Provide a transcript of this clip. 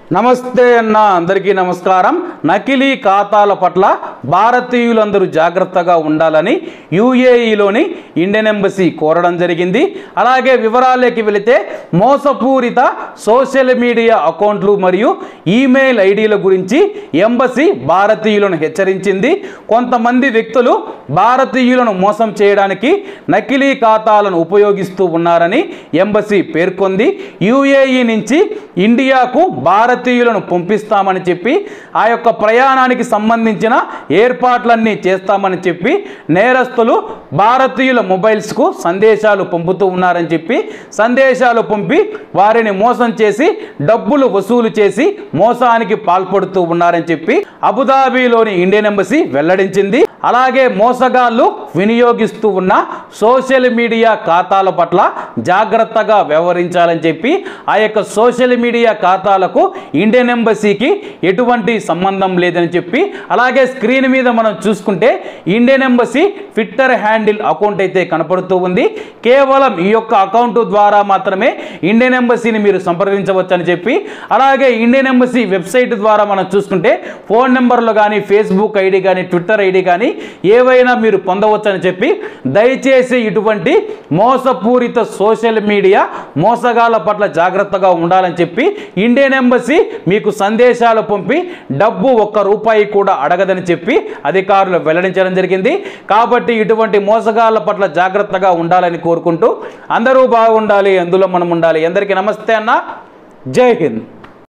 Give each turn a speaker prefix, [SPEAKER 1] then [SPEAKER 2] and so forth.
[SPEAKER 1] నమస్తే అన్న అందరికీ నమస్కారం నకిలీ ఖాతాల పట్ల భారతీయులందరూ జాగ్రత్తగా ఉండాలని యుఏఈలోని ఇండియన్ ఎంబసీ కోరడం జరిగింది అలాగే వివరాలకి వెళితే మోసపూరిత సోషల్ మీడియా అకౌంట్లు మరియు ఈమెయిల్ ఐడీల గురించి ఎంబసీ భారతీయులను హెచ్చరించింది కొంతమంది వ్యక్తులు భారతీయులను మోసం చేయడానికి నకిలీ ఖాతాలను ఉపయోగిస్తూ ఉన్నారని ఎంబసీ పేర్కొంది యుఏఈ నుంచి ఇండియాకు భారతీయులను పంపిస్తామని చెప్పి ఆ యొక్క ప్రయాణానికి సంబంధించిన ఏర్పాట్లన్నీ చేస్తామని చెప్పి నేరస్తులు భారతీయుల మొబైల్స్కు సందేశాలు పంపుతూ ఉన్నారని చెప్పి సందేశాలు పంపి వారిని మోసం చేసి డబ్బులు వసూలు చేసి మోసానికి పాల్పడుతూ ఉన్నారని చెప్పి అబుదాబిలోని ఇండియన్ ఎంబసీ వెల్లడించింది అలాగే మోసగాళ్ళు వినియోగిస్తూ ఉన్న సోషల్ మీడియా ఖాతాల పట్ల జాగ్రత్తగా వ్యవహరించాలని చెప్పి ఆ యొక్క సోషల్ మీడియా ఖాతాలకు ఇండియన్ ఎంబసీకి ఎటువంటి సంబంధం లేదని చెప్పి అలాగే స్క్రీన్ మీద మనం చూసుకుంటే Indian embassy Twitter handle account అయితే కనపడుతూ ఉంది కేవలం ఈ యొక్క అకౌంట్ ద్వారా మాత్రమే ఇండియన్ ఎంబసీని మీరు సంప్రదించవచ్చని చెప్పి అలాగే ఇండియన్ ఎంబసీ వెబ్సైట్ ద్వారా మనం చూసుకుంటే ఫోన్ నెంబర్లు కానీ ఫేస్బుక్ ఐడి కానీ ట్విట్టర్ ఐడి కానీ ఏవైనా మీరు పొందవచ్చని చెప్పి దయచేసి ఇటువంటి మోసపూరిత సోషల్ మీడియా మోసగాల పట్ల జాగ్రత్తగా ఉండాలని చెప్పి ఇండియన్ ఎంబసీ మీకు సందేశాలు పంపి డబ్బు ఒక్క రూపాయి కూడా అడగదని చెప్పి అధికారులు వెల్లడించడం జరిగింది కాబట్టి ఇటువంటి మోసగాళ్ళ పట్ల జాగ్రత్తగా ఉండాలని కోరుకుంటూ అందరూ బాగుండాలి అందులో మనం ఉండాలి అందరికీ నమస్తే అన్న జై హింద్